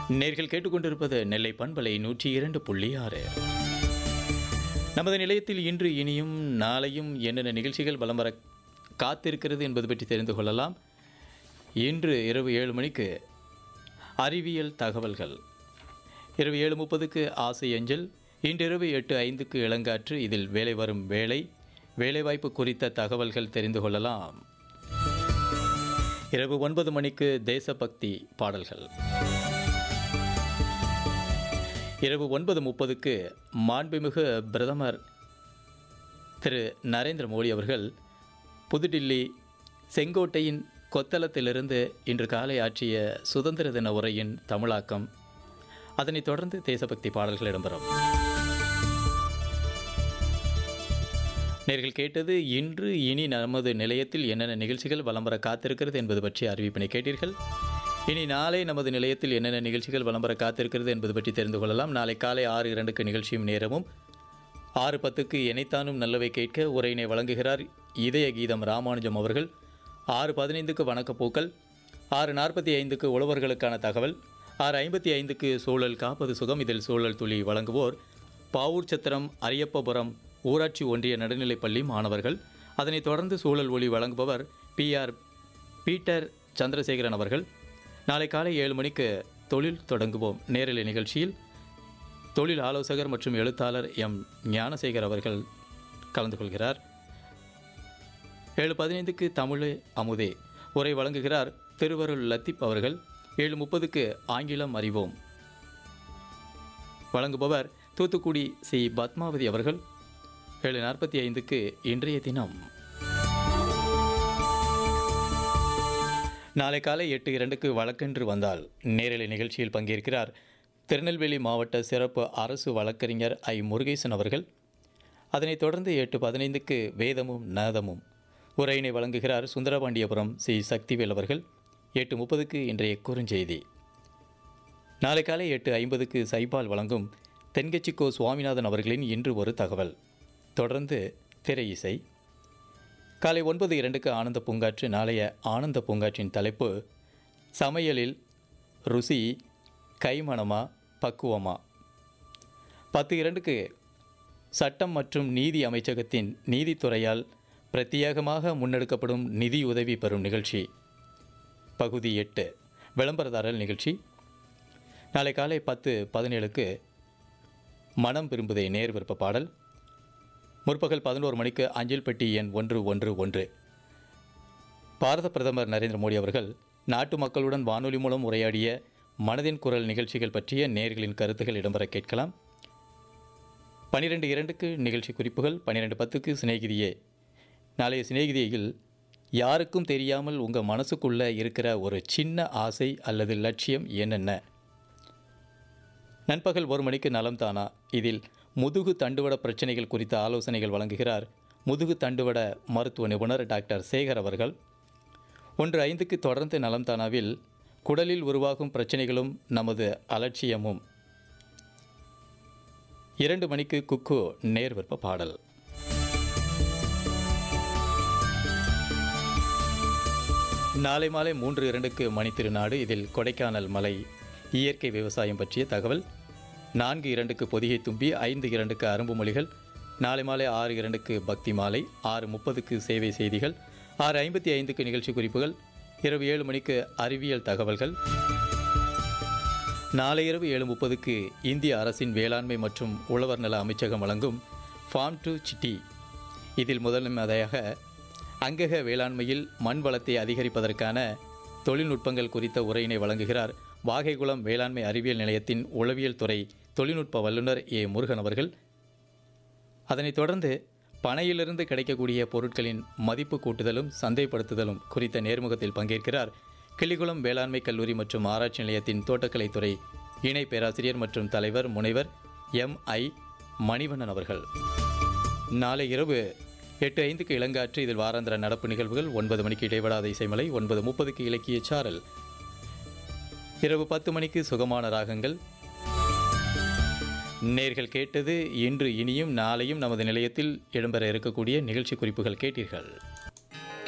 நேர்கள் கேட்டுக்கொண்டிருப்பது நெல்லை பண்பலை நூற்றி இரண்டு புள்ளி ஆறு நமது நிலையத்தில் இன்று இனியும் நாளையும் என்னென்ன நிகழ்ச்சிகள் வலம் வர காத்திருக்கிறது என்பது பற்றி தெரிந்து கொள்ளலாம் இன்று இரவு ஏழு மணிக்கு அறிவியல் தகவல்கள் இரவு ஏழு முப்பதுக்கு ஆசை அஞ்சல் இன்றிரவு எட்டு ஐந்துக்கு இளங்காற்று இதில் வேலை வரும் வேலை வேலைவாய்ப்பு குறித்த தகவல்கள் தெரிந்து கொள்ளலாம் இரவு ஒன்பது மணிக்கு தேசபக்தி பாடல்கள் இரவு ஒன்பது முப்பதுக்கு மாண்புமிகு பிரதமர் திரு நரேந்திர மோடி அவர்கள் புதுடில்லி செங்கோட்டையின் கொத்தளத்திலிருந்து இன்று காலை ஆற்றிய சுதந்திர தின உரையின் தமிழாக்கம் அதனைத் தொடர்ந்து தேசபக்தி பாடல்கள் இடம்பெறும் நேர்கள் கேட்டது இன்று இனி நமது நிலையத்தில் என்னென்ன நிகழ்ச்சிகள் வலம் வர காத்திருக்கிறது என்பது பற்றி அறிவிப்பினை கேட்டீர்கள் இனி நாளை நமது நிலையத்தில் என்னென்ன நிகழ்ச்சிகள் வலம் வர காத்திருக்கிறது என்பது பற்றி தெரிந்து கொள்ளலாம் நாளை காலை ஆறு இரண்டுக்கு நிகழ்ச்சியும் நேரமும் ஆறு பத்துக்கு இணைத்தானும் நல்லவை கேட்க உரையினை வழங்குகிறார் இதய கீதம் ராமானுஜம் அவர்கள் ஆறு பதினைந்துக்கு வணக்கப்பூக்கள் ஆறு நாற்பத்தி ஐந்துக்கு உழவர்களுக்கான தகவல் ஆறு ஐம்பத்தி ஐந்துக்கு சூழல் காப்பது சுகம் இதில் சூழல் துளி வழங்குவோர் பாவூர் சத்திரம் அரியப்பபுரம் ஊராட்சி ஒன்றிய நடுநிலைப்பள்ளி மாணவர்கள் அதனைத் தொடர்ந்து சூழல் ஒளி வழங்குபவர் பிஆர் பீட்டர் சந்திரசேகரன் அவர்கள் நாளை காலை ஏழு மணிக்கு தொழில் தொடங்குவோம் நேரலை நிகழ்ச்சியில் தொழில் ஆலோசகர் மற்றும் எழுத்தாளர் எம் ஞானசேகர் அவர்கள் கலந்து கொள்கிறார் ஏழு பதினைந்துக்கு தமிழே அமுதே உரை வழங்குகிறார் திருவருள் லத்தீப் அவர்கள் ஏழு முப்பதுக்கு ஆங்கிலம் அறிவோம் வழங்குபவர் தூத்துக்குடி சி பத்மாவதி அவர்கள் ஏழு நாற்பத்தி ஐந்துக்கு இன்றைய தினம் நாளை காலை எட்டு இரண்டுக்கு வழக்கென்று வந்தால் நேரலை நிகழ்ச்சியில் பங்கேற்கிறார் திருநெல்வேலி மாவட்ட சிறப்பு அரசு வழக்கறிஞர் ஐ முருகேசன் அவர்கள் அதனைத் தொடர்ந்து எட்டு பதினைந்துக்கு வேதமும் நாதமும் உரையினை வழங்குகிறார் சுந்தரபாண்டியபுரம் சி சக்திவேல் அவர்கள் எட்டு முப்பதுக்கு இன்றைய குறுஞ்செய்தி நாளை காலை எட்டு ஐம்பதுக்கு சைபால் வழங்கும் தென்கட்சிக்கோ சுவாமிநாதன் அவர்களின் இன்று ஒரு தகவல் தொடர்ந்து திரை இசை காலை ஒன்பது இரண்டுக்கு ஆனந்த பூங்காற்று நாளைய ஆனந்த பூங்காற்றின் தலைப்பு சமையலில் ருசி கைமணமா பக்குவமா பத்து இரண்டுக்கு சட்டம் மற்றும் நீதி அமைச்சகத்தின் நீதித்துறையால் பிரத்யேகமாக முன்னெடுக்கப்படும் நிதி உதவி பெறும் நிகழ்ச்சி பகுதி எட்டு விளம்பரதாரர் நிகழ்ச்சி நாளை காலை பத்து பதினேழுக்கு மனம் விரும்புதே நேர் விருப்ப பாடல் முற்பகல் பதினோரு மணிக்கு அஞ்சல் பெட்டி எண் ஒன்று ஒன்று ஒன்று பாரத பிரதமர் நரேந்திர மோடி அவர்கள் நாட்டு மக்களுடன் வானொலி மூலம் உரையாடிய மனதின் குரல் நிகழ்ச்சிகள் பற்றிய நேர்களின் கருத்துகள் இடம்பெற கேட்கலாம் பனிரெண்டு இரண்டுக்கு நிகழ்ச்சி குறிப்புகள் பன்னிரெண்டு பத்துக்கு சிநேகிதியே நாளைய சிநேகிதியில் யாருக்கும் தெரியாமல் உங்கள் மனசுக்குள்ளே இருக்கிற ஒரு சின்ன ஆசை அல்லது லட்சியம் என்னென்ன நண்பகல் ஒரு மணிக்கு நலம் தானா இதில் முதுகு தண்டுவட பிரச்சனைகள் குறித்த ஆலோசனைகள் வழங்குகிறார் முதுகு தண்டுவட மருத்துவ நிபுணர் டாக்டர் சேகர் அவர்கள் ஒன்று ஐந்துக்கு தொடர்ந்து நலம் தானாவில் குடலில் உருவாகும் பிரச்சனைகளும் நமது அலட்சியமும் இரண்டு மணிக்கு குக்கு நேர் விருப்ப பாடல் நாளை மாலை மூன்று இரண்டுக்கு மணி திருநாடு இதில் கொடைக்கானல் மலை இயற்கை விவசாயம் பற்றிய தகவல் நான்கு இரண்டுக்கு பொதிகை தும்பி ஐந்து இரண்டுக்கு அரும்பு மொழிகள் நாளை மாலை ஆறு இரண்டுக்கு பக்தி மாலை ஆறு முப்பதுக்கு சேவை செய்திகள் ஆறு ஐம்பத்தி ஐந்துக்கு நிகழ்ச்சி குறிப்புகள் இரவு ஏழு மணிக்கு அறிவியல் தகவல்கள் நாளை இரவு ஏழு முப்பதுக்கு இந்திய அரசின் வேளாண்மை மற்றும் உழவர் நல அமைச்சகம் வழங்கும் ஃபார்ம் டு சிட்டி இதில் முதன்மையாக அங்கக வேளாண்மையில் மண் வளத்தை அதிகரிப்பதற்கான தொழில்நுட்பங்கள் குறித்த உரையினை வழங்குகிறார் வாகைகுளம் வேளாண்மை அறிவியல் நிலையத்தின் உளவியல் துறை தொழில்நுட்ப வல்லுநர் ஏ முருகன் அவர்கள் அதனைத் தொடர்ந்து பனையிலிருந்து கிடைக்கக்கூடிய பொருட்களின் மதிப்பு கூட்டுதலும் சந்தைப்படுத்துதலும் குறித்த நேர்முகத்தில் பங்கேற்கிறார் கிளிகுளம் வேளாண்மை கல்லூரி மற்றும் ஆராய்ச்சி நிலையத்தின் தோட்டக்கலைத்துறை இணை பேராசிரியர் மற்றும் தலைவர் முனைவர் எம் ஐ மணிவண்ணன் அவர்கள் நாளை இரவு எட்டு ஐந்துக்கு இளங்காற்று இதில் வாராந்திர நடப்பு நிகழ்வுகள் ஒன்பது மணிக்கு இடைவிடாத இசைமலை ஒன்பது முப்பதுக்கு இலக்கிய சாரல் இரவு பத்து மணிக்கு சுகமான ராகங்கள் நேர்கள் கேட்டது இன்று இனியும் நாளையும் நமது நிலையத்தில் இடம்பெற இருக்கக்கூடிய நிகழ்ச்சி குறிப்புகள் கேட்டீர்கள்